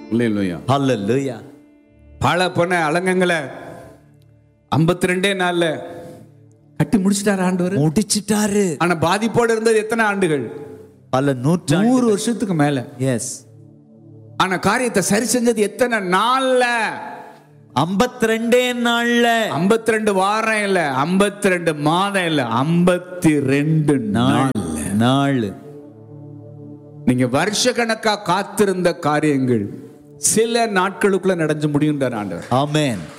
இல்லையா Hallelujah. பல பொண்ண அலங்கங்களை ஐம்பத்தி ரெண்டே நாள்ல கட்டி முடிச்சிட்டாரு ஆண்டவர் முடிச்சிட்டாரு ஆனா பாதிப்போட இருந்தது எத்தனை ஆண்டுகள் பல நூற்றாண்டு நூறு வருஷத்துக்கு மேல எஸ் ஆனா காரியத்தை சரி செஞ்சது எத்தனை நாள்ல ஐம்பத்தி ரெண்டே நாள்ல 52 ரெண்டு வாரம் இல்ல 52 ரெண்டு மாதம் இல்ல 52 ரெண்டு நாள் நாள் நாள் நீங்க வருஷ கணக்கா காத்திருந்த காரியங்கள் சில நாட்களுக்குள்ள நடந்து முடியுன்றார் ஆண்டவர் ஆமென்